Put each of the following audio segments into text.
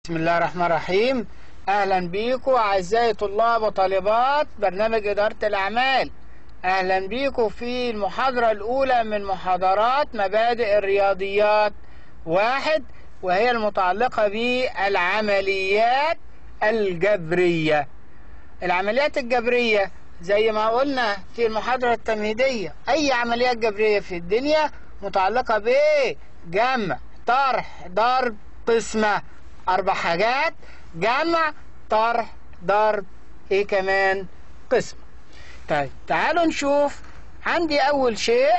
بسم الله الرحمن الرحيم اهلا بيكم اعزائي طلاب وطالبات برنامج اداره الاعمال اهلا بيكم في المحاضره الاولى من محاضرات مبادئ الرياضيات واحد وهي المتعلقه بالعمليات الجبريه العمليات الجبريه زي ما قلنا في المحاضره التمهيديه اي عمليات جبريه في الدنيا متعلقه بايه جمع طرح ضرب قسمه اربع حاجات جمع طرح ضرب ايه كمان قسم طيب تعالوا نشوف عندي اول شيء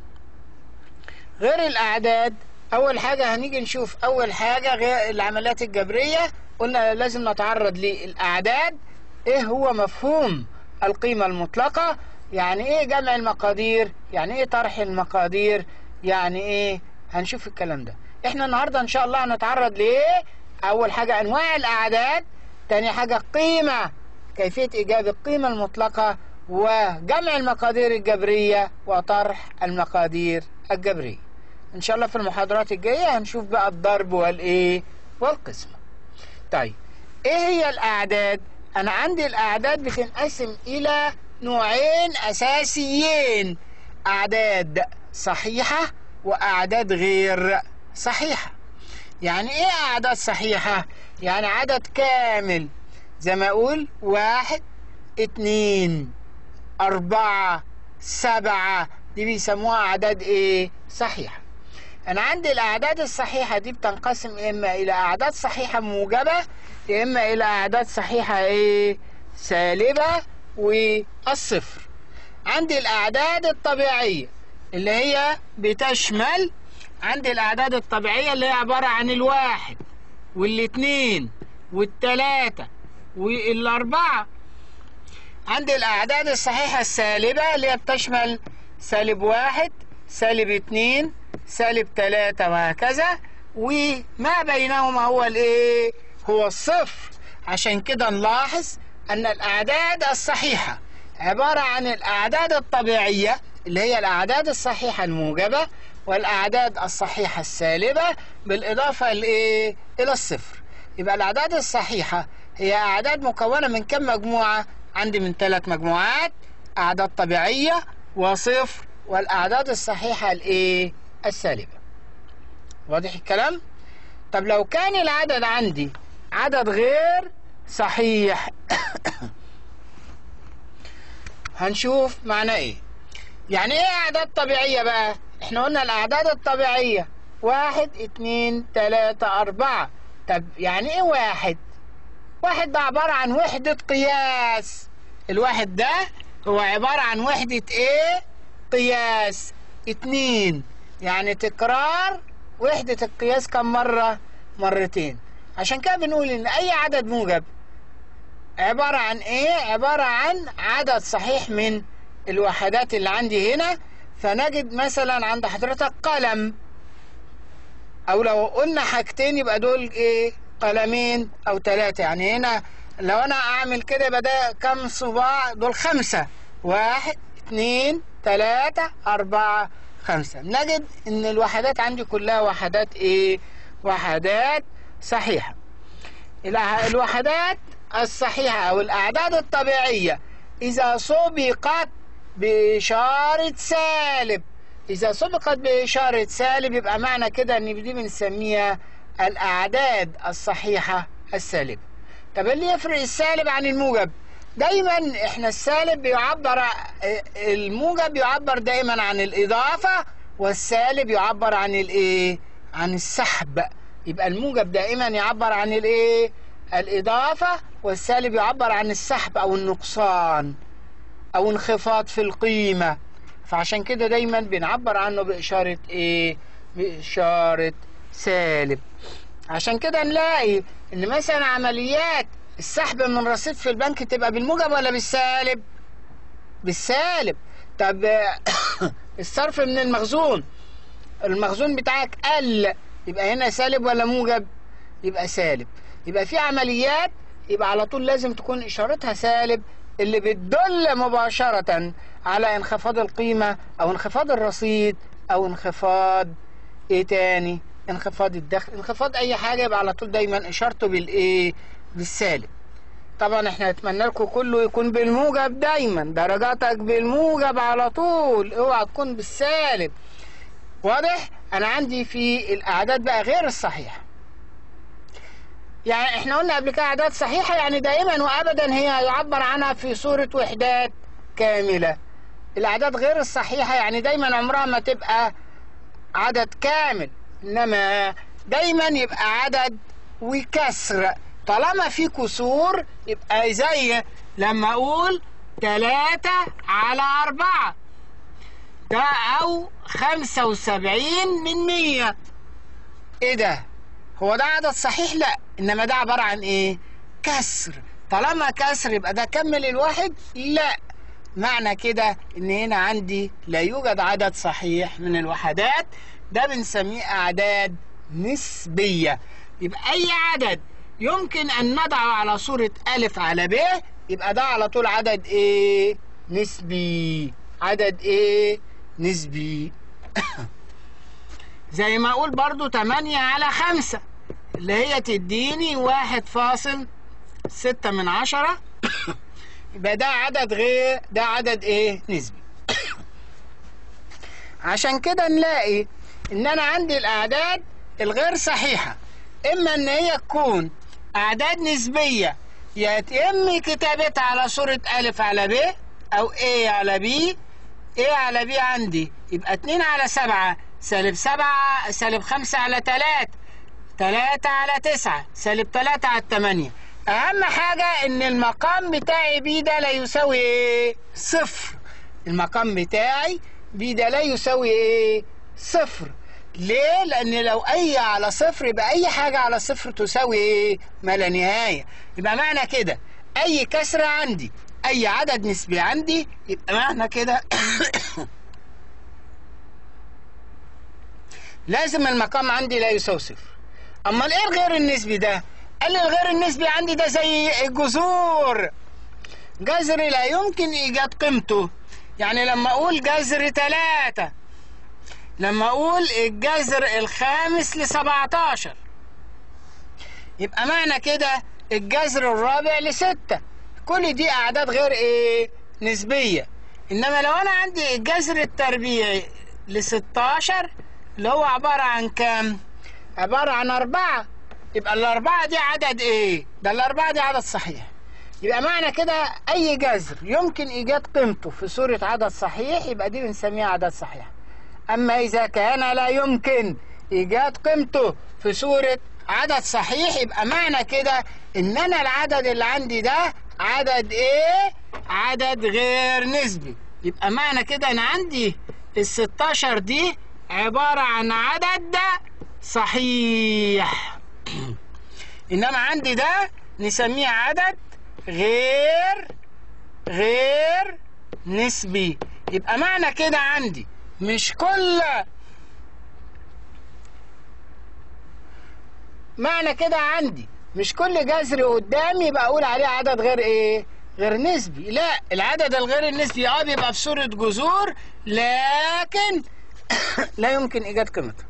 غير الاعداد اول حاجه هنيجي نشوف اول حاجه غير العمليات الجبريه قلنا لازم نتعرض للاعداد ايه هو مفهوم القيمه المطلقه يعني ايه جمع المقادير يعني ايه طرح المقادير يعني ايه هنشوف الكلام ده احنا النهارده ان شاء الله هنتعرض لايه اول حاجه انواع الاعداد تاني حاجه قيمه كيفيه ايجاد القيمه المطلقه وجمع المقادير الجبريه وطرح المقادير الجبريه ان شاء الله في المحاضرات الجايه هنشوف بقى الضرب والايه والقسمه طيب ايه هي الاعداد انا عندي الاعداد بتنقسم الى نوعين اساسيين اعداد صحيحه واعداد غير صحيحه يعني ايه اعداد صحيحة يعني عدد كامل زي ما اقول واحد اتنين اربعة سبعة دي بيسموها اعداد ايه صحيحة انا عندي الاعداد الصحيحة دي بتنقسم اما الى اعداد صحيحة موجبة اما الى اعداد صحيحة ايه سالبة والصفر عندي الاعداد الطبيعية اللي هي بتشمل عندي الأعداد الطبيعية اللي هي عبارة عن الواحد والاثنين والتلاتة والأربعة عندي الأعداد الصحيحة السالبة اللي هي بتشمل سالب واحد سالب اتنين سالب تلاتة وهكذا وما بينهما هو الايه هو الصفر عشان كده نلاحظ أن الأعداد الصحيحة عبارة عن الأعداد الطبيعية اللي هي الأعداد الصحيحة الموجبة والأعداد الصحيحة السالبة بالإضافة لإيه؟ إلى الصفر يبقى الأعداد الصحيحة هي أعداد مكونة من كم مجموعة؟ عندي من ثلاث مجموعات أعداد طبيعية وصفر والأعداد الصحيحة الإيه؟ السالبة واضح الكلام؟ طب لو كان العدد عندي عدد غير صحيح هنشوف معناه ايه يعني ايه اعداد طبيعية بقى احنا قلنا الاعداد الطبيعية واحد اتنين تلاتة اربعة طب يعني ايه واحد واحد ده عبارة عن وحدة قياس الواحد ده هو عبارة عن وحدة ايه قياس اتنين يعني تكرار وحدة القياس كم مرة مرتين عشان كده بنقول ان اي عدد موجب عبارة عن ايه عبارة عن عدد صحيح من الوحدات اللي عندي هنا فنجد مثلا عند حضرتك قلم او لو قلنا حاجتين يبقى دول ايه قلمين او ثلاثة يعني هنا لو انا اعمل كده يبقى ده كم صباع دول خمسة واحد اتنين ثلاثة اربعة خمسة نجد ان الوحدات عندي كلها وحدات ايه وحدات صحيحة الوحدات الصحيحة او الاعداد الطبيعية اذا سبقت بإشارة سالب إذا سبقت بإشارة سالب يبقى معنى كده إن دي بنسميها الأعداد الصحيحة السالبة طب اللي يفرق السالب عن الموجب دايما احنا السالب بيعبر الموجب يعبر دايما عن الإضافة والسالب يعبر عن الإيه عن السحب يبقى الموجب دائما يعبر عن الإيه الإضافة والسالب يعبر عن السحب أو النقصان او انخفاض في القيمة فعشان كده دايما بنعبر عنه بإشارة ايه بإشارة سالب عشان كده نلاقي ان مثلا عمليات السحب من الرصيد في البنك تبقى بالموجب ولا بالسالب بالسالب طب الصرف من المخزون المخزون بتاعك قل يبقى هنا سالب ولا موجب يبقى سالب يبقى في عمليات يبقى على طول لازم تكون اشارتها سالب اللي بتدل مباشرة على انخفاض القيمة أو انخفاض الرصيد أو انخفاض إيه تاني انخفاض الدخل انخفاض اي حاجه يبقى على طول دايما اشارته بالايه بالسالب طبعا احنا نتمنى لكم كله يكون بالموجب دايما درجاتك بالموجب على طول اوعى تكون بالسالب واضح انا عندي في الاعداد بقى غير الصحيحه يعني احنا قلنا قبل كده اعداد صحيحه يعني دائما وابدا هي يعبر عنها في صوره وحدات كامله الاعداد غير الصحيحه يعني دايما عمرها ما تبقى عدد كامل انما دايما يبقى عدد وكسر طالما في كسور يبقى زي لما اقول تلاتة على أربعة ده أو خمسة وسبعين من مية إيه ده؟ هو ده عدد صحيح؟ لا إنما ده عبارة عن إيه؟ كسر طالما كسر يبقى ده كمل الواحد؟ لا معنى كده إن هنا عندي لا يوجد عدد صحيح من الوحدات ده بنسميه أعداد نسبية يبقى أي عدد يمكن أن نضعه على صورة ألف على ب يبقى ده على طول عدد إيه؟ نسبي عدد إيه؟ نسبي زي ما أقول برضو تمانية على خمسة اللي هي تديني واحد فاصل ستة من عشرة يبقى ده عدد غير ده عدد إيه؟ نسبي عشان كده نلاقي إن أنا عندي الأعداد الغير صحيحة إما إن هي تكون أعداد نسبية يتم كتابتها على صورة ألف على ب أو A على B A على B عندي يبقى اتنين على سبعة سالب سبعة سالب خمسة على تلاتة تلاتة على تسعة سالب تلاتة على التمانية أهم حاجة إن المقام بتاعي B ده لا يساوي إيه؟ صفر المقام بتاعي B ده لا يساوي إيه؟ صفر ليه؟ لأن لو أي على صفر يبقى أي حاجة على صفر تساوي إيه؟ ما لا نهاية يبقى معنى كده أي كسرة عندي أي عدد نسبي عندي يبقى معنى كده لازم المقام عندي لا يساوي صفر أمال إيه الغير النسبي ده؟ قال لي الغير النسبي عندي ده زي الجذور جذر لا يمكن إيجاد قيمته يعني لما أقول جذر ثلاثة لما اقول الجذر الخامس لسبعتاشر يبقى معنى كده الجذر الرابع لستة كل دي اعداد غير ايه نسبية انما لو انا عندي الجذر التربيعي لستاشر اللي هو عبارة عن كام عبارة عن اربعة يبقى الاربعة دي عدد ايه ده الاربعة دي عدد صحيح يبقى معنى كده اي جذر يمكن ايجاد قيمته في صورة عدد صحيح يبقى دي بنسميها عدد صحيح أما إذا كان لا يمكن إيجاد قيمته في صورة عدد صحيح يبقى معنى كده إن أنا العدد اللي عندي ده عدد إيه؟ عدد غير نسبي يبقى معنى كده أنا عندي ال 16 دي عبارة عن عدد صحيح إنما عندي ده نسميه عدد غير غير نسبي يبقى معنى كده عندي مش كل معنى كده عندي مش كل جذر قدامي يبقى اقول عليه عدد غير ايه غير نسبي لا العدد الغير النسبي اه بيبقى في صورة جذور لكن لا يمكن ايجاد قيمته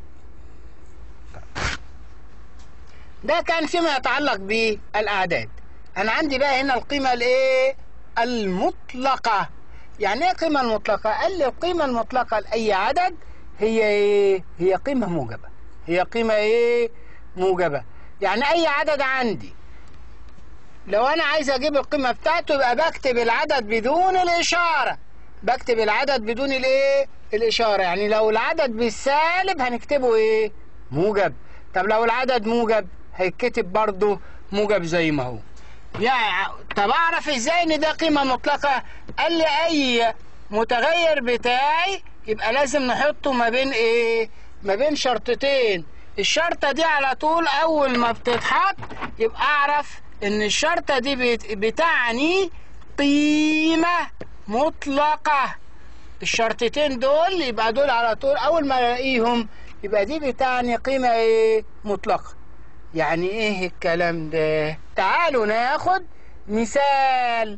ده كان فيما يتعلق بالاعداد انا عندي بقى هنا القيمة الايه المطلقة يعني ايه القيمة المطلقة؟ قال لي القيمة المطلقة لأي عدد هي ايه؟ هي قيمة موجبة. هي قيمة ايه؟ موجبة. يعني أي عدد عندي لو أنا عايز أجيب القيمة بتاعته يبقى بكتب العدد بدون الإشارة. بكتب العدد بدون الايه؟ الإشارة، يعني لو العدد بالسالب هنكتبه ايه؟ موجب. طب لو العدد موجب هيتكتب برضه موجب زي ما هو. يعني طب اعرف ازاي ان ده قيمة مطلقة قال لي اي متغير بتاعي يبقى لازم نحطه ما بين ايه ما بين شرطتين الشرطة دي على طول اول ما بتتحط يبقى اعرف ان الشرطة دي بتعني قيمة مطلقة الشرطتين دول يبقى دول على طول اول ما الاقيهم يبقى دي بتعني قيمة ايه مطلقة يعني ايه الكلام ده تعالوا ناخد مثال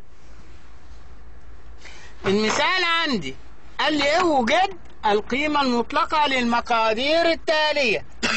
المثال عندي قال لي اوجد القيمة المطلقة للمقادير التالية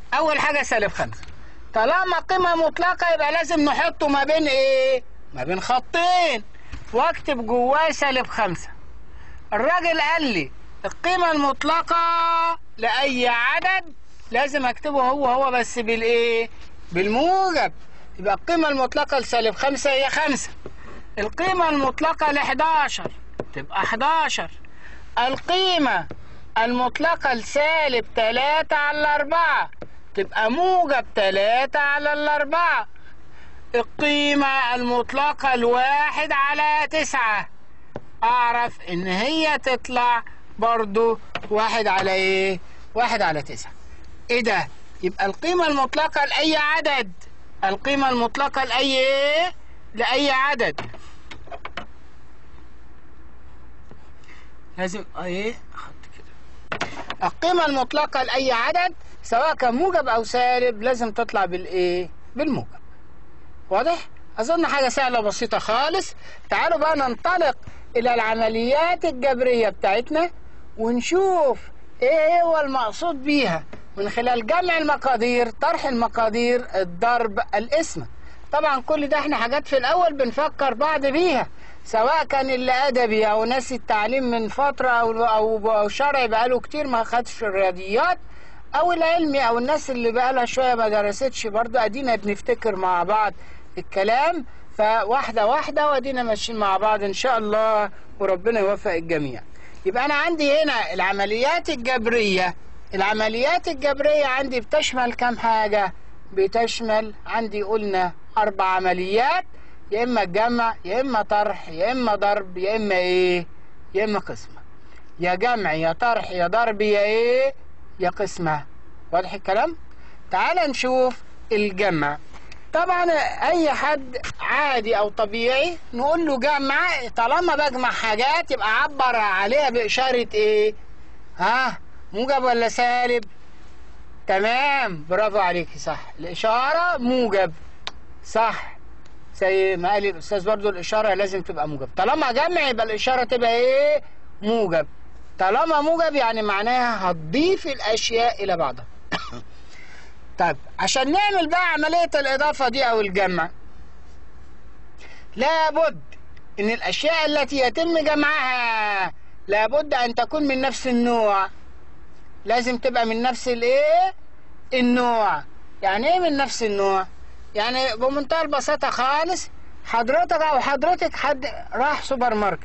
اول حاجه سالب خمسة طالما قيمه مطلقه يبقى لازم نحطه ما بين ايه ما بين خطين واكتب جواه سالب خمسة الراجل قال لي القيمه المطلقه لاي عدد لازم اكتبه هو هو بس بالايه بالموجب يبقى القيمه المطلقه لسالب خمسة هي خمسة القيمه المطلقه ل 11 تبقى 11 القيمه المطلقة لسالب تلاتة على الأربعة تبقى موجب تلاتة على الأربعة القيمة المطلقة الواحد على تسعة أعرف إن هي تطلع برضو واحد على إيه؟ واحد على تسعة إيه ده؟ يبقى القيمة المطلقة لأي عدد القيمة المطلقة لأي إيه؟ لأي عدد لازم إيه؟ أحط كده القيمة المطلقة لأي عدد سواء كان موجب أو سالب لازم تطلع بالإيه؟ بالموجب. واضح؟ أظن حاجة سهلة بسيطة خالص. تعالوا بقى ننطلق إلى العمليات الجبرية بتاعتنا ونشوف إيه هو المقصود بيها من خلال جمع المقادير، طرح المقادير، الضرب، القسمة. طبعا كل ده احنا حاجات في الأول بنفكر بعض بيها. سواء كان اللي ادبي او ناس التعليم من فتره او او, أو شرعي بقاله كتير ما خدش الرياضيات او العلمي او الناس اللي بقالها شويه ما درستش برضه ادينا بنفتكر مع بعض الكلام فواحده واحده وادينا ماشيين مع بعض ان شاء الله وربنا يوفق الجميع يبقى انا عندي هنا العمليات الجبريه العمليات الجبريه عندي بتشمل كام حاجه بتشمل عندي قلنا اربع عمليات يا اما جمع يا اما طرح يا اما ضرب يا اما ايه يا اما قسمه يا جمع يا طرح يا ضرب يا ايه يا قسمه واضح الكلام تعال نشوف الجمع طبعا اي حد عادي او طبيعي نقول له جمع طالما بجمع حاجات يبقى عبر عليها باشاره ايه ها موجب ولا سالب تمام برافو عليكي صح الاشاره موجب صح زي ما قال الاستاذ برضو الاشاره لازم تبقى موجب طالما جمع يبقى الاشاره تبقى ايه موجب طالما موجب يعني معناها هتضيف الاشياء الى بعضها طيب عشان نعمل بقى عمليه الاضافه دي او الجمع لابد ان الاشياء التي يتم جمعها لابد ان تكون من نفس النوع لازم تبقى من نفس الايه النوع يعني ايه من نفس النوع يعني بمنتهى البساطة خالص حضرتك أو حضرتك حد راح سوبر ماركت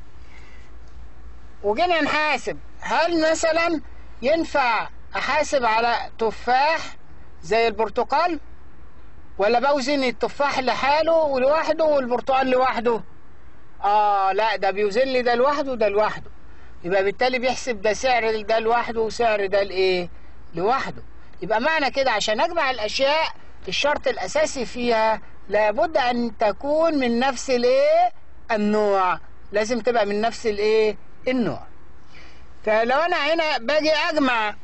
وجينا نحاسب هل مثلا ينفع أحاسب على تفاح زي البرتقال ولا بوزن التفاح لحاله لوحده والبرتقال لوحده آه لا ده بيوزن لي ده لوحده وده لوحده يبقى بالتالي بيحسب ده سعر ده لوحده وسعر ده لإيه لوحده يبقى معنى كده عشان أجمع الأشياء الشرط الأساسي فيها لابد أن تكون من نفس الإيه؟ النوع لازم تبقى من نفس الإيه؟ النوع فلو أنا هنا باجي أجمع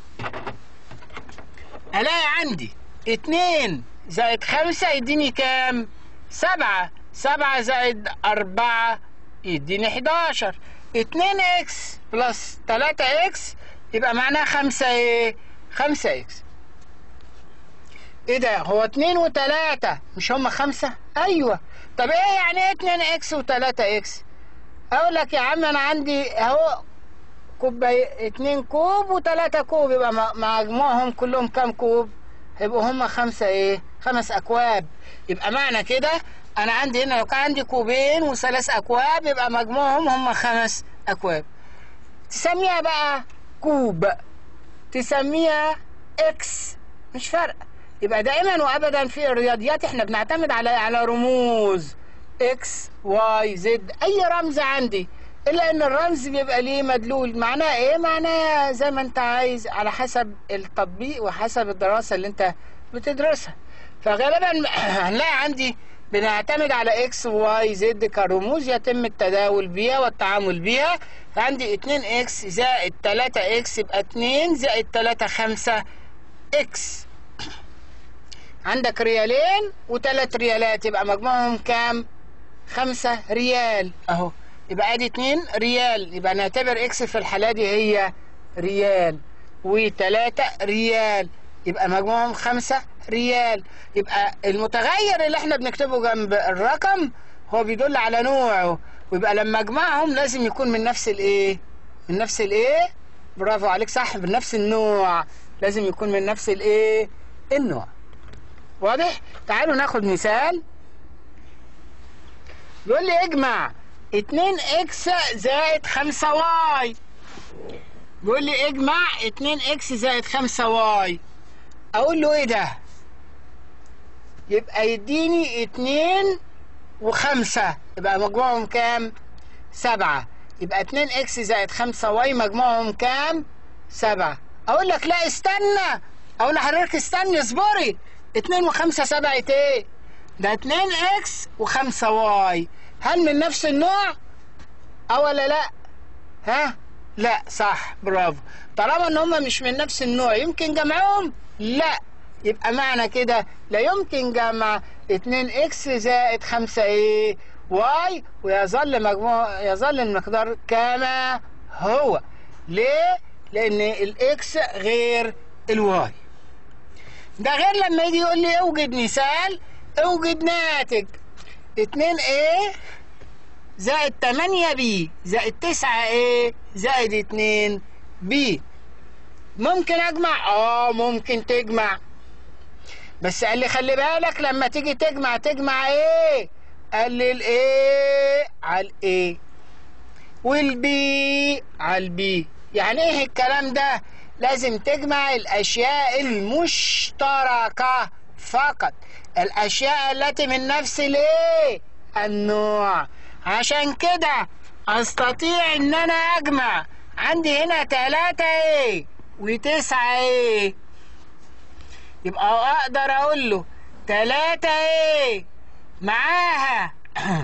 ألاقي عندي اتنين زائد خمسة يديني كام؟ سبعة سبعة زائد أربعة يديني حداشر اتنين إكس بلس تلاتة إكس يبقى معناها خمسة إيه؟ خمسة إكس ايه ده هو اتنين وتلاتة مش هما خمسة ايوه طب ايه يعني ايه اتنين اكس وتلاتة اكس اقول لك يا عم انا عندي اهو كوباي اتنين كوب وتلاتة كوب يبقى مجموعهم كلهم كام كوب هيبقوا هما خمسة ايه خمس اكواب يبقى معنى كده انا عندي هنا لو كان عندي كوبين وثلاث اكواب يبقى مجموعهم هما خمس اكواب تسميها بقى كوب تسميها اكس مش فارقه يبقى دائما وابدا في الرياضيات احنا بنعتمد على على رموز اكس واي زد اي رمز عندي الا ان الرمز بيبقى ليه مدلول معناه ايه معناه زي ما انت عايز على حسب التطبيق وحسب الدراسه اللي انت بتدرسها فغالبا هنلاقي عندي بنعتمد على اكس وواي زد كرموز يتم التداول بيها والتعامل بيها فعندي 2 اكس زائد 3 اكس يبقى 2 زائد 3 5 اكس عندك ريالين وثلاث ريالات يبقى مجموعهم كام؟ خمسة ريال اهو يبقى ادي اتنين ريال يبقى نعتبر اكس في الحالة دي هي ريال وتلاتة ريال يبقى مجموعهم خمسة ريال يبقى المتغير اللي احنا بنكتبه جنب الرقم هو بيدل على نوعه ويبقى لما اجمعهم لازم يكون من نفس الايه من نفس الايه برافو عليك صح من نفس النوع لازم يكون من نفس الايه النوع واضح تعالوا ناخد مثال بيقول لي اجمع 2 اكس زائد 5 واي بيقول لي اجمع 2 اكس زائد 5 واي اقول له ايه ده يبقى يديني 2 وخمسة يبقى مجموعهم كام سبعة يبقى 2 اكس زائد 5 واي مجموعهم كام سبعة اقول لك لا استنى اقول لحضرتك استني اصبري 2 و5 سبعة ايه ده 2 اكس و5 واي هل من نفس النوع اه ولا لا ها لا صح برافو طالما ان هم مش من نفس النوع يمكن جمعهم لا يبقى معنى كده لا يمكن جمع 2 اكس زائد 5 ايه واي ويظل مجموع يظل المقدار كما هو ليه لان الاكس غير الواي ده غير لما يجي يقول لي اوجد مثال اوجد ناتج 2 ايه زائد 8 بي زائد 9 ايه زائد 2 بي ممكن اجمع اه ممكن تجمع بس قال لي خلي بالك لما تيجي تجمع تجمع ايه قال لي الايه على الايه والبي على البي يعني ايه الكلام ده لازم تجمع الاشياء المشتركه فقط الاشياء التي من نفس الايه النوع عشان كده استطيع ان انا اجمع عندي هنا تلاتة ايه وتسعة ايه يبقى اقدر اقول له تلاتة ايه معاها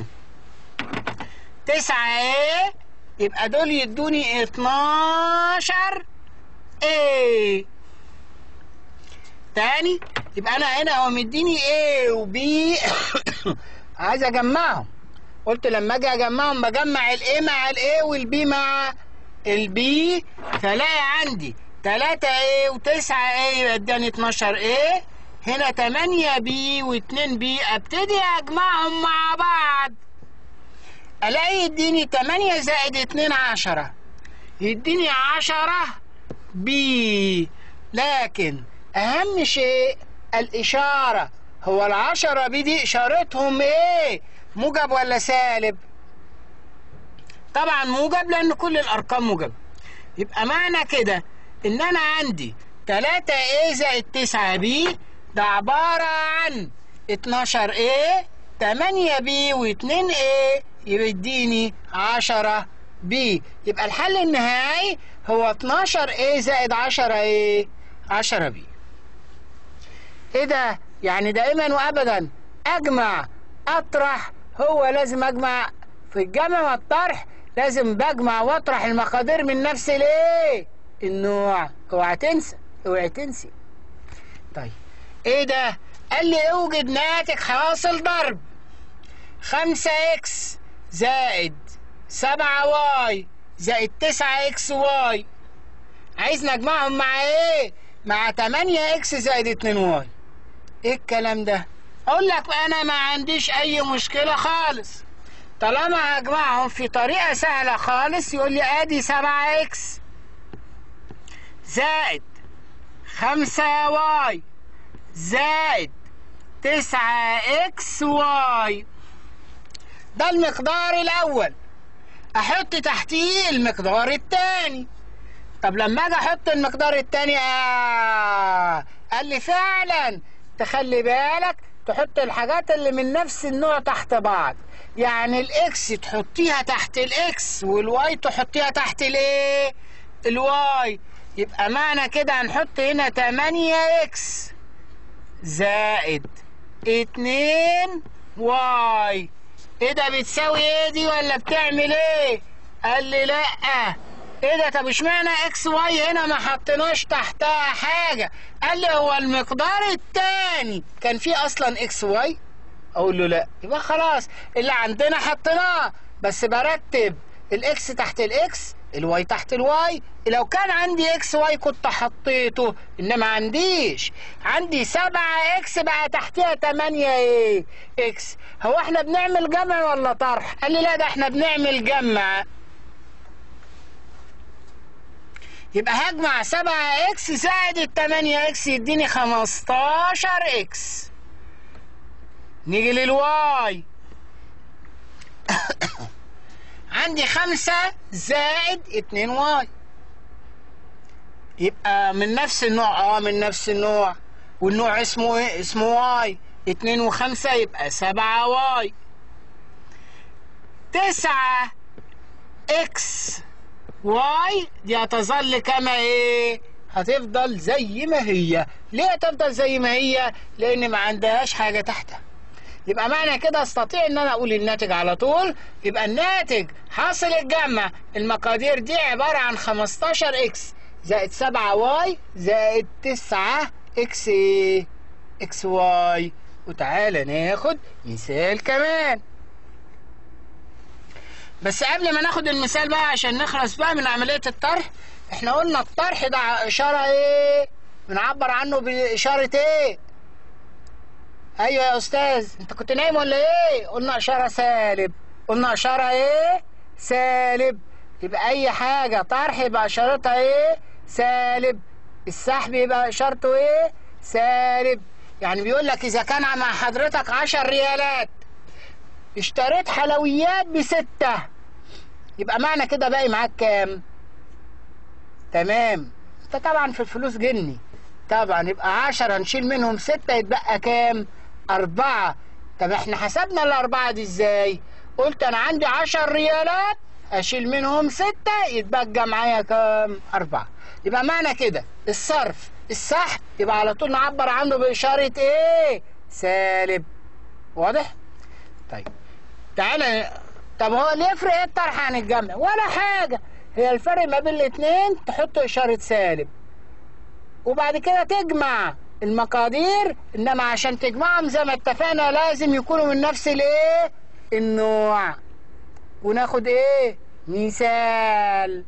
تسعة ايه يبقى دول يدوني اتناشر ايه تاني يبقى انا هنا هو مديني ايه وبي عايز اجمعهم قلت لما اجي اجمعهم بجمع الايه مع الايه والبي مع البي فلاقي عندي 3 ايه و9 ايه اداني 12 ايه هنا 8 بي و2 بي ابتدي اجمعهم مع بعض الاقي يديني 8 زائد 2 10 يديني 10 بي لكن اهم شيء الاشاره هو العشرة بي دي اشارتهم ايه موجب ولا سالب طبعا موجب لان كل الارقام موجب يبقى معنى كده ان انا عندي 3 a زائد 9 b ده عبارة عن 12 a 8 b و2 a يديني 10 b يبقى الحل النهائي هو 12 a زائد 10 a 10 b ايه ده يعني دائما وابدا اجمع اطرح هو لازم اجمع في الجمع والطرح لازم بجمع واطرح المقادير من نفس الايه النوع اوعى تنسى اوعى تنسي طيب ايه ده قال لي اوجد ناتج حاصل ضرب خمسة اكس زائد سبعة واي زائد تسعة اكس واي عايز نجمعهم مع ايه مع تمانية اكس زائد اتنين واي ايه الكلام ده اقول لك انا ما عنديش اي مشكلة خالص طالما هجمعهم في طريقة سهلة خالص يقول لي ادي سبعة اكس زائد خمسة واي زائد تسعة اكس واي ده المقدار الاول احط تحتيه المقدار الثاني طب لما اجي احط المقدار الثاني آه قال لي فعلا تخلي بالك تحط الحاجات اللي من نفس النوع تحت بعض يعني الاكس تحطيها تحت الاكس والواي تحطيها تحت الايه الواي يبقى معنى كده هنحط هنا 8 اكس زائد 2 واي ايه ده بتساوي ايه دي ولا بتعمل ايه قال لي لا ايه ده طب اشمعنى اكس واي هنا ما حطيناش تحتها حاجه قال لي هو المقدار التاني كان فيه اصلا اكس واي اقول له لا يبقى خلاص اللي عندنا حطيناه بس برتب الاكس تحت الاكس الواي تحت الواي لو كان عندي اكس واي كنت حطيته انما عنديش عندي سبعة اكس بقى تحتها تمانية ايه اكس هو احنا بنعمل جمع ولا طرح قال لي لا ده احنا بنعمل جمع يبقى هجمع سبعة اكس زائد التمانية اكس يديني خمستاشر اكس نيجي للواي عندي خمسة زائد اتنين واي يبقى من نفس النوع اه من نفس النوع والنوع اسمه ايه اسمه واي اتنين وخمسة يبقى سبعة واي تسعة اكس واي دي هتظل كما ايه هتفضل زي ما هي ليه هتفضل زي ما هي لان ما عندهاش حاجة تحتها يبقى معنى كده استطيع ان انا اقول الناتج على طول يبقى الناتج حاصل الجمع المقادير دي عبارة عن 15 اكس زائد 7 واي زائد 9 اكس ايه اكس واي وتعالى ناخد مثال كمان بس قبل ما ناخد المثال بقى عشان نخلص بقى من عملية الطرح احنا قلنا الطرح ده اشارة ايه بنعبر عنه باشارة ايه ايوه يا استاذ انت كنت نايم ولا ايه قلنا اشاره سالب قلنا اشاره ايه سالب يبقى اي حاجه طرح يبقى اشارتها ايه سالب السحب يبقى اشارته ايه سالب يعني بيقول لك اذا كان مع حضرتك عشر ريالات اشتريت حلويات بستة يبقى معنى كده باقي معاك كام تمام انت طبعا في الفلوس جني طبعا يبقى عشرة هنشيل منهم ستة يتبقى كام أربعة طب احنا حسبنا الأربعة دي ازاي قلت أنا عندي عشر ريالات أشيل منهم ستة يتبقى معايا كام أربعة يبقى معنى كده الصرف السحب يبقى على طول نعبر عنه بإشارة إيه سالب واضح طيب تعالى طب هو ليه يفرق ايه الطرح عن الجمع ولا حاجة هي الفرق ما بين الاتنين تحط إشارة سالب وبعد كده تجمع المقادير انما عشان تجمعهم زي ما اتفقنا لازم يكونوا من نفس الايه النوع وناخد ايه مثال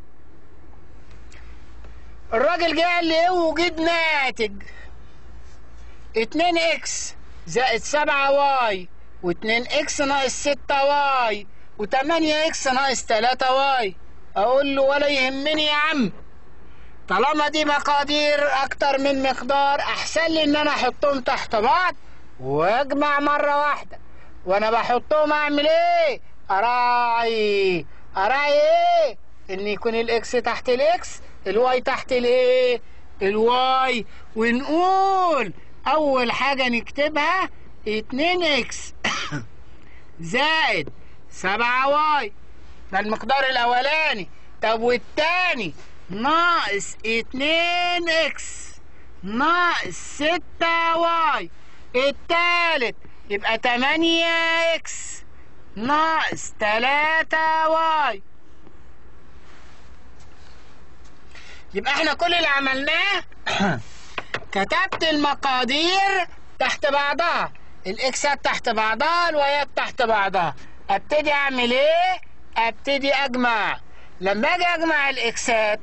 الراجل جه قال لي ايه وجد ناتج اتنين اكس زائد سبعة واي واتنين اكس ناقص ستة واي وتمانية اكس ناقص تلاتة واي اقول له ولا يهمني يا عم طالما دي مقادير اكتر من مقدار احسن لي ان انا احطهم تحت بعض واجمع مرة واحدة وانا بحطهم اعمل ايه اراعي اراعي ايه ان يكون الاكس تحت الاكس الواي تحت الايه الواي ونقول اول حاجة نكتبها اتنين اكس زائد سبعة واي ده المقدار الاولاني طب والتاني ناقص اتنين اكس ناقص ستة واي التالت يبقى تمانية اكس ناقص تلاتة واي يبقى احنا كل اللي عملناه كتبت المقادير تحت بعضها الاكسات تحت بعضها الوايات تحت بعضها ابتدي اعمل ايه ابتدي اجمع لما اجي اجمع الاكسات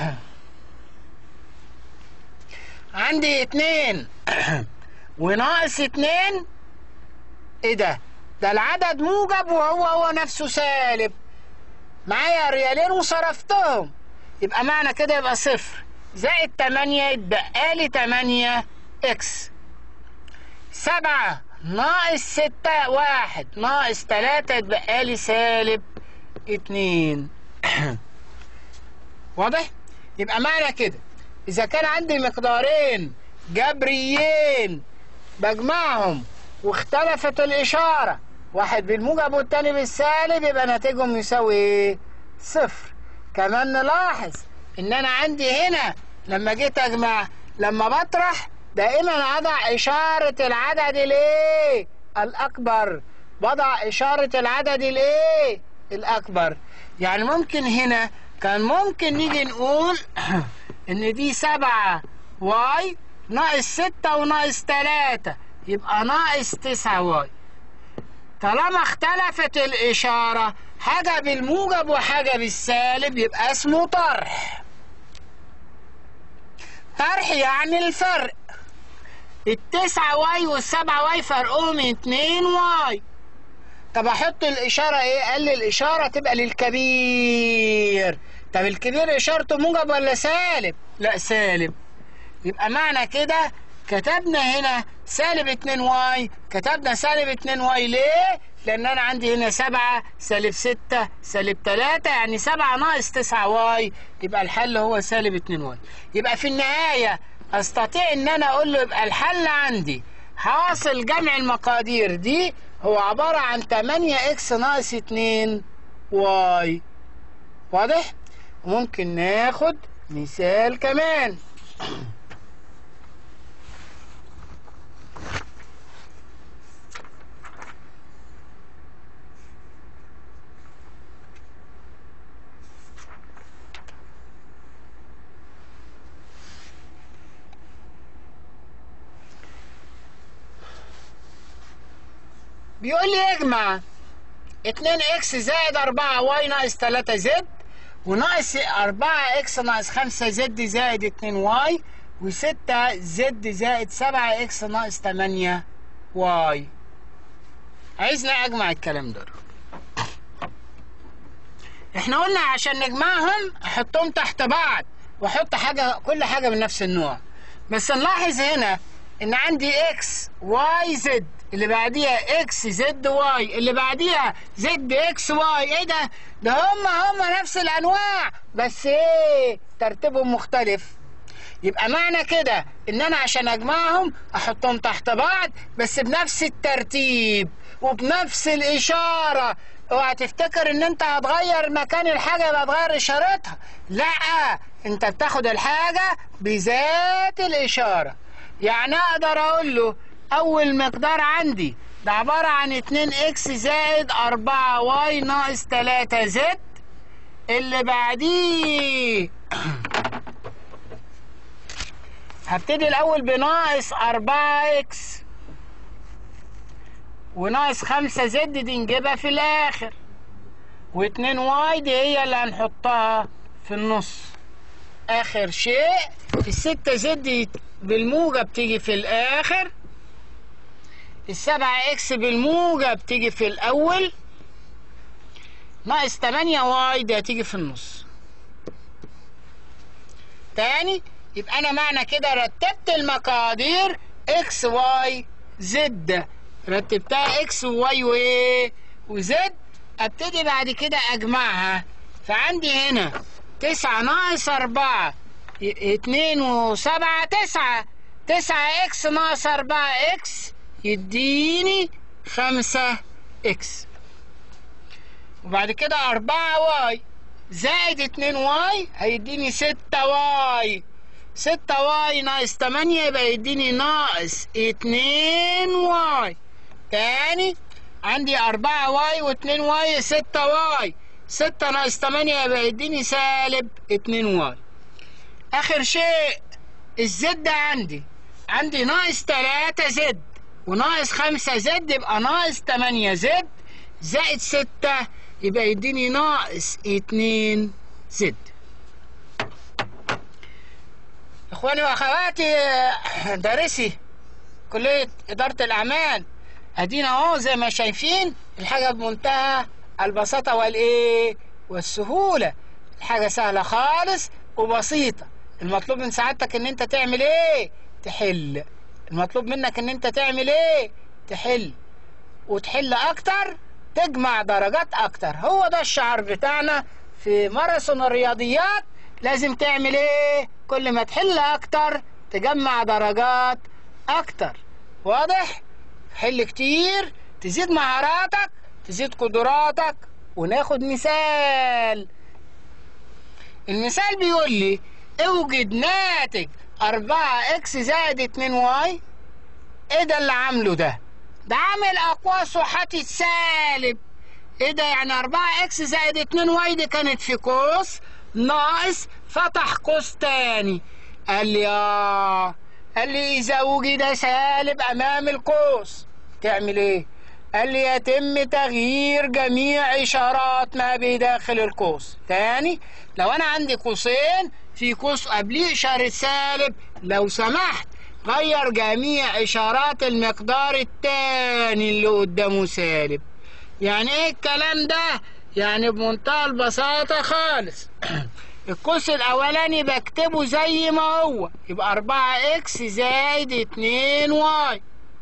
عندي اتنين وناقص اتنين ايه ده ده العدد موجب وهو هو نفسه سالب معايا ريالين وصرفتهم يبقى معنى كده يبقى صفر زائد تمانية يتبقى لي تمانية اكس سبعة ناقص ستة واحد ناقص تلاتة يتبقى لي سالب اتنين واضح؟ يبقى معنى كده إذا كان عندي مقدارين جبريين بجمعهم واختلفت الإشارة واحد بالموجب والتاني بالسالب يبقى ناتجهم يساوي إيه؟ صفر كمان نلاحظ إن أنا عندي هنا لما جيت أجمع لما بطرح دائما أضع إشارة العدد الإيه؟ الأكبر بضع إشارة العدد الإيه؟ الأكبر يعني ممكن هنا كان ممكن نيجي نقول إن دي سبعة واي ناقص ستة وناقص تلاتة يبقى ناقص تسعة واي طالما اختلفت الإشارة حاجة بالموجب وحاجة بالسالب يبقى اسمه طرح طرح يعني الفرق التسعة واي والسبعة واي فرقهم اتنين واي طب احط الاشارة ايه قال لي الاشارة تبقى للكبير طب الكبير اشارته موجب ولا سالب لا سالب يبقى معنى كده كتبنا هنا سالب 2 واي كتبنا سالب 2 واي ليه لان انا عندي هنا 7 سالب 6 سالب 3 يعني 7 ناقص 9 واي يبقى الحل هو سالب 2 واي يبقى في النهاية استطيع ان انا اقول له يبقى الحل عندي حاصل جمع المقادير دي هو عبارة عن 8 اكس ناقص 2 واي واضح ممكن ناخد مثال كمان بيقول لي اجمع 2 اكس زائد 4 واي ناقص 3 زد وناقص 4 اكس ناقص 5 زد زائد 2 واي و6 زد زائد 7 اكس ناقص 8 واي عايزنا اجمع الكلام ده احنا قلنا عشان نجمعهم احطهم تحت بعض واحط حاجه كل حاجه من نفس النوع بس نلاحظ هنا ان عندي اكس واي زد اللي بعديها اكس زد واي اللي بعديها زد اكس واي ايه ده ده هم هم نفس الانواع بس ايه ترتيبهم مختلف يبقى معنى كده ان انا عشان اجمعهم احطهم تحت بعض بس بنفس الترتيب وبنفس الاشاره اوعى تفتكر ان انت هتغير مكان الحاجه يبقى هتغير اشارتها لا انت بتاخد الحاجه بذات الاشاره يعني اقدر اقول له اول مقدار عندي ده عبارة عن 2 اكس زائد 4 واي ناقص 3 زد اللي بعديه هبتدي الاول بناقص 4 اكس وناقص 5 زد دي نجيبها في الاخر و2 واي دي هي اللي هنحطها في النص اخر شيء الستة زد بالموجب تيجي في الاخر السبعة اكس بالموجب تيجي في الاول ناقص تمانية واي دي هتيجي في النص تاني يبقى انا معنى كده رتبت المقادير اكس واي زد رتبتها اكس وواي وايه وزد ابتدي بعد كده اجمعها فعندي هنا تسعة ناقص أربعة اتنين وسبعة تسعة تسعة اكس ناقص أربعة اكس يديني خمسة اكس وبعد كده أربعة واي زائد اتنين واي هيديني ستة واي ستة واي ناقص تمانية يبقى يديني ناقص اتنين واي تاني عندي أربعة واي واتنين واي ستة واي ستة ناقص تمانية يبقى يديني سالب اتنين واي آخر شيء الزد عندي عندي ناقص تلاتة زد وناقص خمسة زد يبقى ناقص تمانية زد زائد ستة يبقى يديني ناقص اتنين زد اخواني واخواتي دارسي كلية إدارة الأعمال أدينا أهو زي ما شايفين الحاجة بمنتهى البساطة والإيه والسهولة الحاجة سهلة خالص وبسيطة المطلوب من سعادتك إن أنت تعمل إيه تحل المطلوب منك إن أنت تعمل إيه تحل وتحل أكتر تجمع درجات أكتر هو ده الشعار بتاعنا في ماراثون الرياضيات لازم تعمل إيه كل ما تحل أكتر تجمع درجات أكتر واضح حل كتير تزيد مهاراتك تزيد قدراتك وناخد مثال المثال بيقول لي اوجد ناتج 4 اكس زائد 2 واي ايه ده اللي عامله ده ده عامل اقواس وحاطط سالب ايه ده يعني 4 اكس زائد 2 واي دي كانت في قوس ناقص فتح قوس تاني قال لي اه قال لي اذا وجد سالب امام القوس تعمل ايه قال لي يتم تغيير جميع إشارات ما بداخل القوس تاني لو أنا عندي قوسين في قوس قبليه إشارة سالب لو سمحت غير جميع إشارات المقدار التاني اللي قدامه سالب يعني إيه الكلام ده؟ يعني بمنتهى البساطة خالص القوس الأولاني بكتبه زي ما هو يبقى أربعة إكس زائد اتنين واي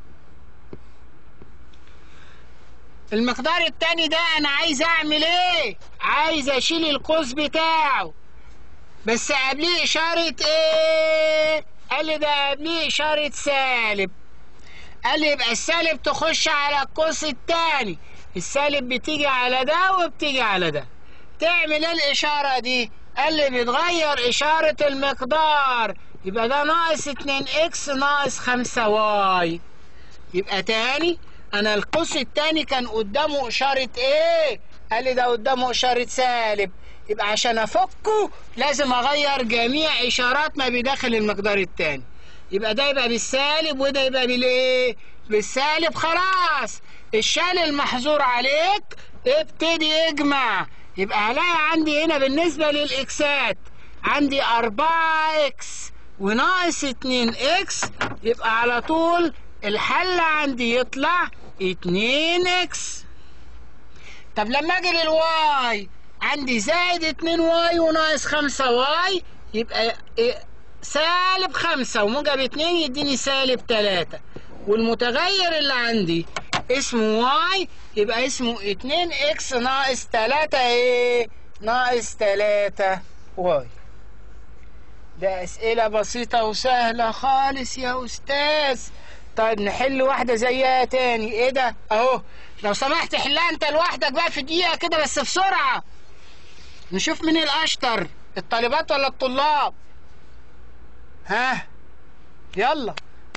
المقدار التاني ده أنا عايز أعمل إيه؟ عايز أشيل القوس بتاعه بس قبليه إشارة إيه؟ قال لي ده قبليه إشارة سالب قال لي يبقى السالب تخش على القوس التاني السالب بتيجي على ده وبتيجي على ده تعمل ايه الإشارة دي؟ قال لي بتغير إشارة المقدار يبقى ده ناقص 2 إكس ناقص 5 واي يبقى تاني أنا القوس التاني كان قدامه إشارة إيه؟ قال لي ده قدامه إشارة سالب يبقى عشان أفكه لازم أغير جميع إشارات ما بداخل المقدار التاني يبقى ده يبقى بالسالب وده يبقى بالإيه؟ بالسالب خلاص الشال المحظور عليك ابتدي اجمع يبقى هلاقي عندي هنا بالنسبة للإكسات عندي أربعة إكس وناقص اتنين إكس يبقى على طول الحل عندي يطلع اتنين إكس طب لما أجي للواي عندي زائد اتنين واي وناقص خمسة واي يبقى إيه؟ سالب خمسة وموجب اتنين يديني سالب تلاتة والمتغير اللي عندي اسمه واي يبقى اسمه اتنين اكس ناقص تلاتة ايه ناقص تلاتة واي ده اسئلة بسيطة وسهلة خالص يا استاذ طيب نحل واحدة زيها تاني ايه ده اهو لو سمحت حلها انت لوحدك بقى في دقيقة كده بس بسرعة نشوف مين الاشطر الطالبات ولا الطلاب ها يلا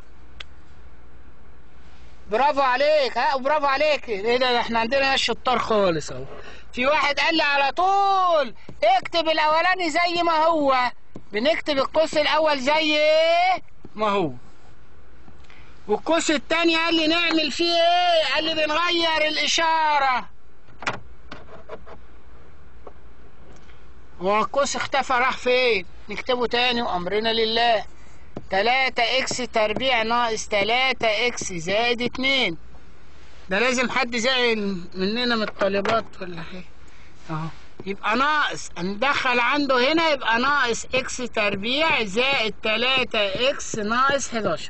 برافو عليك ها برافو عليك ايه ده احنا عندنا ناس شطار خالص اهو في واحد قال لي على طول اكتب الاولاني زي ما هو بنكتب القوس الاول زي ايه ما هو والقوس التاني قال لي نعمل فيه ايه قال لي بنغير الاشاره هو القوس اختفى راح فين نكتبه تاني وامرنا لله تلاتة اكس تربيع ناقص تلاتة اكس زائد اتنين ده لازم حد زائل مننا من الطالبات ولا حاجة اهو يبقى ناقص ندخل عنده هنا يبقى ناقص اكس تربيع زائد تلاتة اكس ناقص حداشر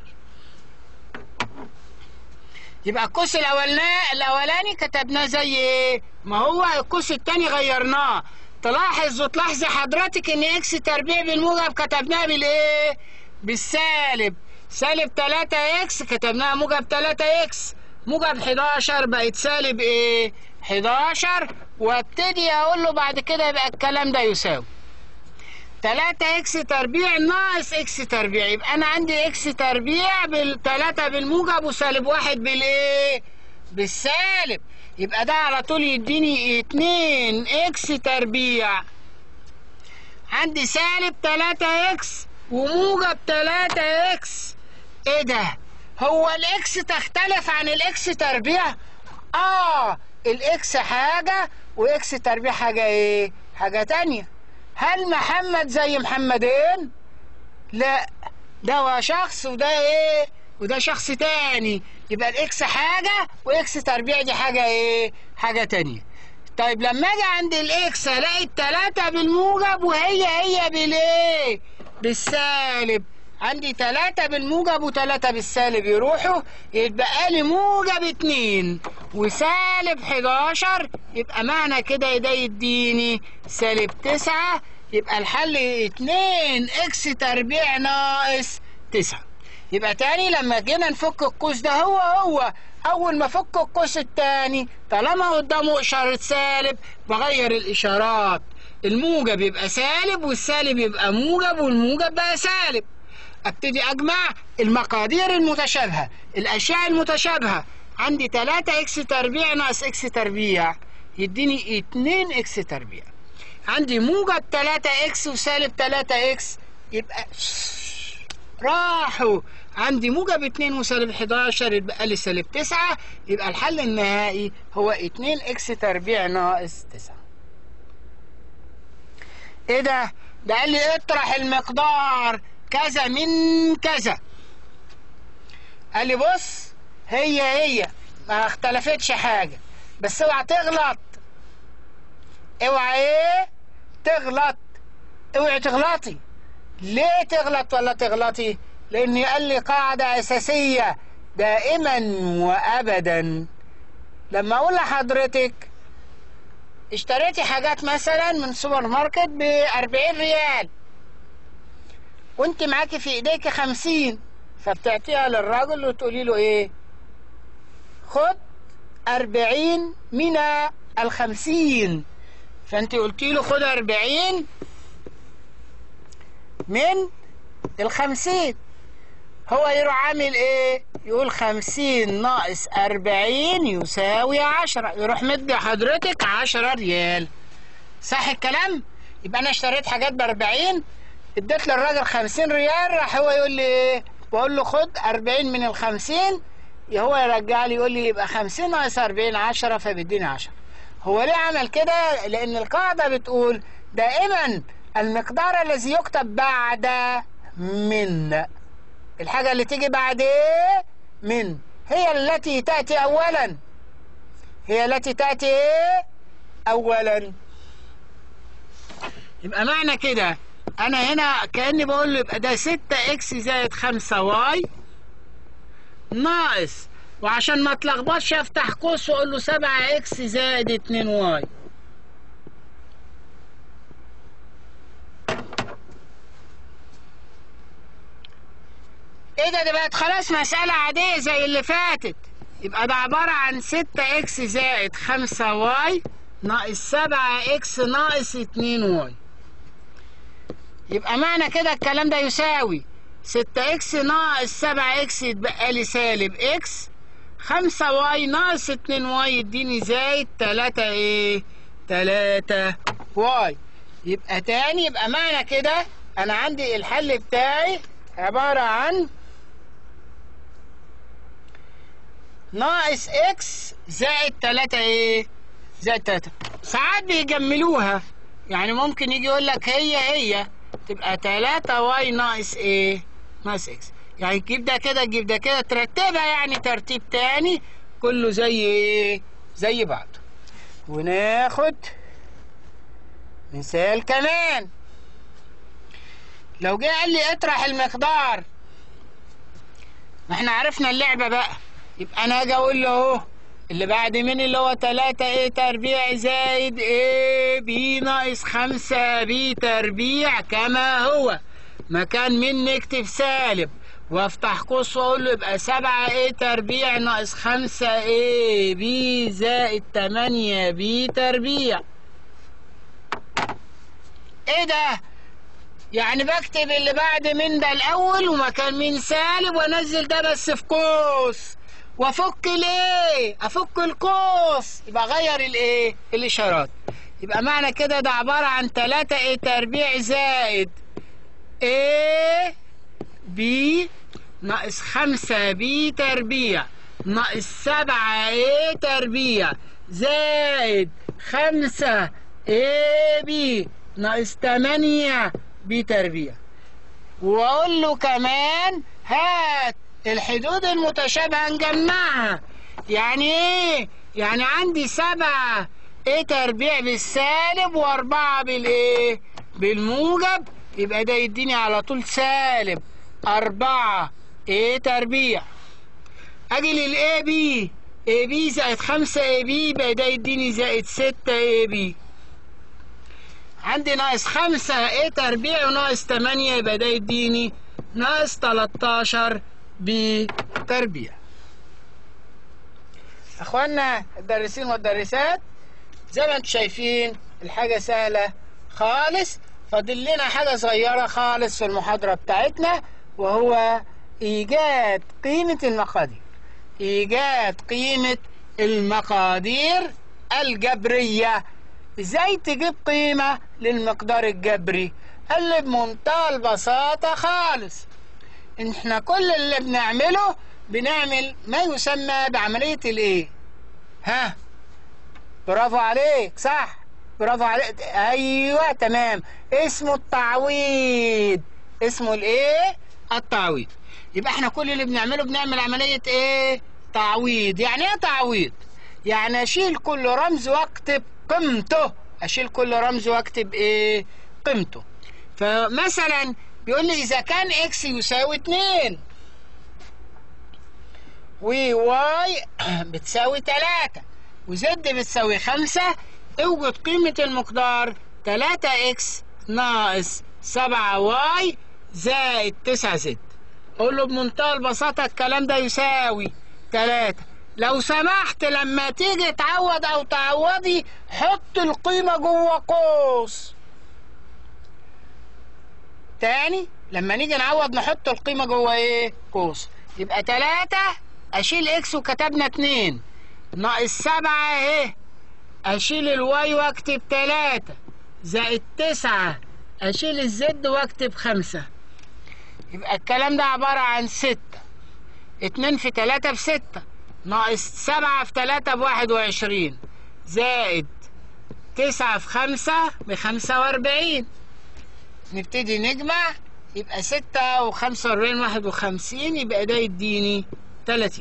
يبقى القوس الاولاني الاولاني كتبناه زي ايه ما هو القوس التاني غيرناه تلاحظ وتلاحظي حضرتك ان اكس تربيع بالموجب كتبناها بالايه بالسالب سالب 3 اكس كتبناها موجب 3 اكس موجب 11 بقت سالب ايه 11 وابتدي اقول له بعد كده يبقى الكلام ده يساوي 3 اكس تربيع ناقص اكس تربيع يبقى انا عندي اكس تربيع بالتلاتة بالموجب وسالب واحد بالايه بالسالب يبقى ده على طول يديني 2 اكس تربيع عندي سالب 3 اكس وموجب 3 اكس ايه ده هو الاكس تختلف عن الاكس تربيع اه الاكس حاجة واكس تربيع حاجة ايه حاجة تانية هل محمد زي محمدين لا ده هو شخص وده ايه وده شخص تاني يبقى الاكس حاجة واكس تربيع دي حاجة ايه حاجة تانية طيب لما اجي عند الاكس الاقي التلاتة بالموجب وهي هي بالايه بالسالب عندي تلاتة بالموجب وتلاتة بالسالب يروحوا يتبقى لي موجب اتنين وسالب حداشر يبقى معنى كده ده يديني سالب تسعة يبقى الحل اتنين اكس تربيع ناقص تسعة يبقى تاني لما جينا نفك القوس ده هو هو اول ما فك القوس التاني طالما قدامه اشارة سالب بغير الاشارات الموجب يبقى سالب والسالب يبقى موجب والموجب بقى سالب ابتدي اجمع المقادير المتشابهه الاشياء المتشابهه عندي 3 اكس تربيع ناقص اكس تربيع يديني 2 اكس تربيع عندي موجب 3 اكس وسالب 3 اكس يبقى راحوا عندي موجب 2 وسالب 11 يبقى لي سالب 9 يبقى الحل النهائي هو 2 اكس تربيع ناقص 9 ايه ده ده قال لي اطرح المقدار كذا من كذا قال لي بص هي هي ما اختلفتش حاجة بس اوعى تغلط اوعى ايه تغلط اوعي تغلطي ليه تغلط ولا تغلطي لاني قال لي قاعدة اساسية دائما وابدا لما اقول لحضرتك اشتريتي حاجات مثلا من سوبر ماركت ب 40 ريال وانت معاكي في ايديك 50 فبتعطيها للراجل وتقولي له ايه خد 40 من الخمسين فانت قلتي له خد 40 من الخمسين هو يروح عامل ايه يقول خمسين ناقص أربعين يساوي عشرة يروح مدي حضرتك عشرة ريال صح الكلام يبقى أنا اشتريت حاجات بأربعين اديت للراجل خمسين ريال راح هو يقول لي ايه بقول له خد أربعين من الخمسين هو يرجع لي يقول لي يبقى خمسين ناقص أربعين عشرة فبيديني عشرة هو ليه عمل كده لأن القاعدة بتقول دائما المقدار الذي يكتب بعد من الحاجة اللي تيجي بعد ايه من هي التي تأتي أولا هي التي تأتي ايه أولا يبقى معنى كده أنا هنا كأني بقول له يبقى ده ستة إكس زائد خمسة واي ناقص وعشان ما اتلخبطش افتح قوس واقول له سبعة اكس زائد اتنين واي ايه ده ده بقت خلاص مسألة عادية زي اللي فاتت يبقى ده عبارة عن ستة اكس زائد خمسة واي ناقص سبعة اكس ناقص اتنين واي يبقى معنى كده الكلام ده يساوي ستة اكس ناقص سبعة اكس يتبقى لي سالب اكس خمسة واي ناقص اتنين واي يديني زائد تلاتة ايه تلاتة واي يبقى تاني يبقى معنى كده انا عندي الحل بتاعي عبارة عن ناقص اكس زائد تلاتة ايه زائد تلاتة ساعات بيجملوها يعني ممكن يجي يقول لك هي هي تبقى تلاتة واي ناقص ايه ناقص اكس يعني تجيب ده كده تجيب ده كده ترتبها يعني ترتيب تاني كله زي ايه زي بعض وناخد مثال كمان لو جه قال لي اطرح المقدار ما احنا عرفنا اللعبة بقى يبقى انا اجي اقول له اهو اللي بعد من اللي هو تلاتة ايه تربيع زائد ايه بي ناقص خمسة بي تربيع كما هو مكان من نكتب سالب وافتح قوس واقول له يبقى سبعة ايه تربيع ناقص خمسة ايه بي زائد تمانية بي تربيع ايه ده يعني بكتب اللي بعد من ده الاول ومكان من سالب وانزل ده بس في قوس وافك ليه افك القوس يبقى اغير الايه الاشارات يبقى معنى كده ده عبارة عن تلاتة ايه تربيع زائد ايه بي ناقص خمسة بي تربيع ناقص سبعة ايه تربيع زائد خمسة ايه بي ناقص تمانية بي تربيع واقول له كمان هات الحدود المتشابهة نجمعها يعني ايه يعني عندي سبعة ايه تربيع بالسالب واربعة بالايه بالموجب يبقى ده يديني على طول سالب أربعة ايه تربيع اجي للاي بي اي بي زائد خمسة اي بي يبقى ده يديني زائد ستة اي بي عندي ناقص خمسة ايه تربيع وناقص تمانية يبقى ده يديني ناقص تلاتاشر بي تربيع اخوانا الدارسين والدارسات زي ما انتم شايفين الحاجة سهلة خالص فاضل لنا حاجة صغيرة خالص في المحاضرة بتاعتنا وهو إيجاد قيمة المقادير إيجاد قيمة المقادير الجبرية إزاي تجيب قيمة للمقدار الجبري قال لي بمنتهى البساطة خالص احنا كل اللي بنعمله بنعمل ما يسمى بعملية الايه ها برافو عليك صح برافو عليك ايوه تمام اسمه التعويض اسمه الايه التعويض يبقى احنا كل اللي بنعمله بنعمل عملية ايه تعويض يعني ايه تعويض يعني اشيل كل رمز واكتب قيمته اشيل كل رمز واكتب ايه قيمته فمثلا بيقول لي اذا كان اكس يساوي 2 وواي بتساوي 3 وزد بتساوي 5 اوجد قيمة المقدار 3 اكس ناقص 7 واي زائد 9 زد اقول له بمنتهى البساطة الكلام ده يساوي 3 لو سمحت لما تيجي تعوض او تعوضي حط القيمة جوه قوس تاني لما نيجي نعوض نحط القيمة جوه ايه قوس يبقى تلاتة اشيل اكس وكتبنا اتنين ناقص سبعة اهي اشيل الواي واكتب تلاتة زائد تسعة اشيل الزد واكتب خمسة يبقى الكلام ده عبارة عن ستة اتنين في تلاتة بستة ناقص سبعة في تلاتة بواحد وعشرين زائد تسعة في خمسة بخمسة واربعين نبتدي نجمع يبقى ستة وخمسة واربعين واحد وخمسين يبقى ده يديني تلاتين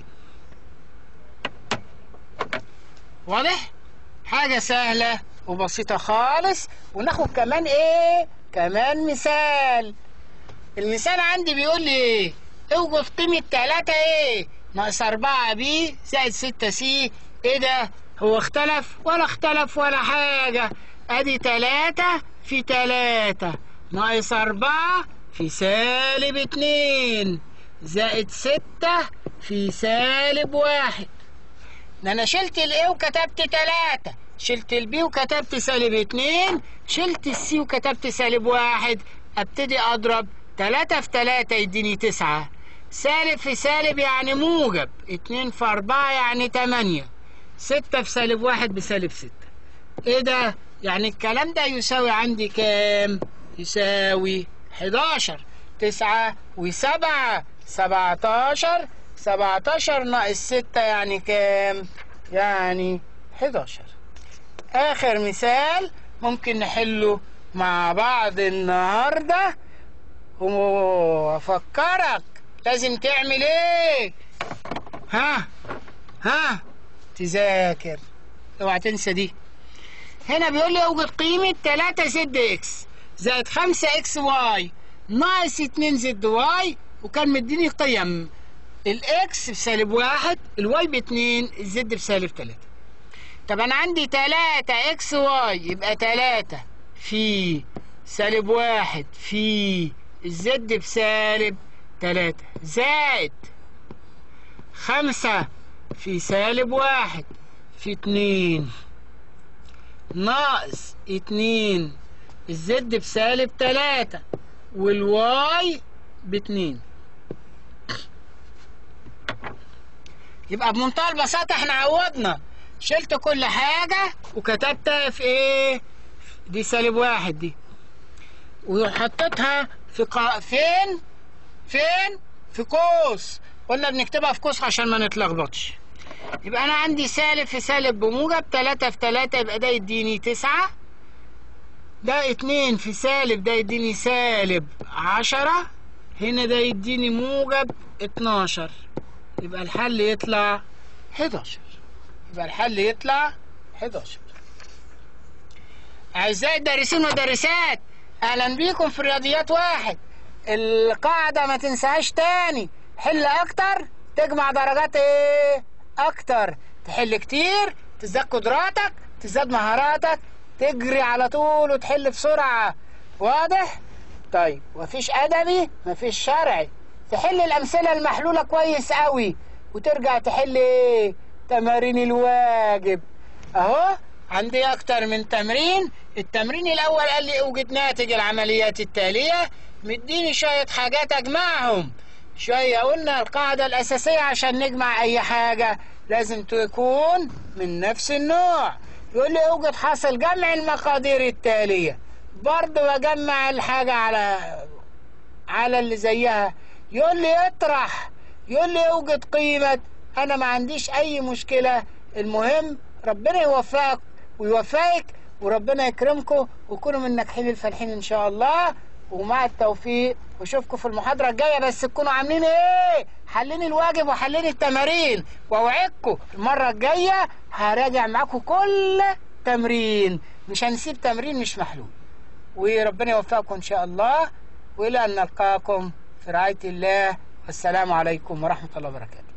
واضح؟ حاجة سهلة وبسيطة خالص وناخد كمان ايه؟ كمان مثال المثال عندي بيقول لي ايه؟ اوجد قيمة تلاتة ايه؟ ناقص أربعة بي زائد ستة سي ايه ده؟ هو اختلف ولا اختلف ولا حاجة ادي تلاتة في تلاتة ناقص أربعة في سالب اتنين زائد ستة في سالب واحد ده أنا شلت الإيه وكتبت تلاتة شلت البي وكتبت سالب اتنين شلت السي وكتبت سالب واحد أبتدي أضرب تلاتة في تلاتة يديني تسعة سالب في سالب يعني موجب اتنين في أربعة يعني تمانية ستة في سالب واحد بسالب ستة ايه ده يعني الكلام ده يساوي عندي كام يساوي 11 تسعة وسبعة سبعتاشر سبعتاشر ناقص ستة يعني كام يعني 11 آخر مثال ممكن نحله مع بعض النهاردة وأفكرك لازم تعمل ايه ها ها تذاكر اوعى تنسى دي هنا بيقول لي اوجد قيمة 3 زد اكس زائد 5 اكس واي ناقص 2 زد واي وكان مديني قيم الاكس بسالب واحد الواي باتنين الزد بسالب تلاتة طب انا عندي تلاتة اكس واي يبقى تلاتة في سالب واحد في الزد بسالب تلاتة زائد خمسة في سالب واحد في اتنين ناقص اتنين الزد بسالب تلاتة والواي باتنين يبقى بمنتهى البساطة احنا عوضنا شلت كل حاجة وكتبتها في ايه دي سالب واحد دي وحطيتها في قا... فين فين في قوس قلنا بنكتبها في قوس عشان ما نتلخبطش يبقى انا عندي سالب في سالب بموجب تلاتة في تلاتة يبقى ده يديني تسعة ده اتنين في سالب ده يديني سالب عشرة هنا ده يديني موجب اتناشر يبقى الحل يطلع حداشر يبقى الحل يطلع حداشر أعزائي الدارسين والدارسات أهلا بيكم في رياضيات واحد القاعدة ما تنساهاش تاني حل أكتر تجمع درجات إيه أكتر تحل كتير تزداد قدراتك تزداد مهاراتك تجري على طول وتحل بسرعة واضح؟ طيب مفيش أدبي مفيش شرعي تحل الأمثلة المحلولة كويس قوي وترجع تحل إيه؟ تمارين الواجب أهو عندي أكتر من تمرين التمرين الأول قال لي أوجد ناتج العمليات التالية مديني شوية حاجات أجمعهم شوية قلنا القاعدة الأساسية عشان نجمع أي حاجة لازم تكون من نفس النوع يقول لي اوجد حاصل جمع المقادير التالية برضه بجمع الحاجة على على اللي زيها يقول لي اطرح يقول لي اوجد قيمة انا ما عنديش اي مشكلة المهم ربنا يوفقك ويوفقك وربنا يكرمكم وكونوا من الناجحين الفالحين ان شاء الله ومع التوفيق واشوفكم في المحاضرة الجاية بس تكونوا عاملين ايه حلين الواجب وحلين التمارين واوعدكم المرة الجاية هراجع معاكم كل تمرين مش هنسيب تمرين مش محلول وربنا يوفقكم ان شاء الله والى ان نلقاكم في رعاية الله والسلام عليكم ورحمة الله وبركاته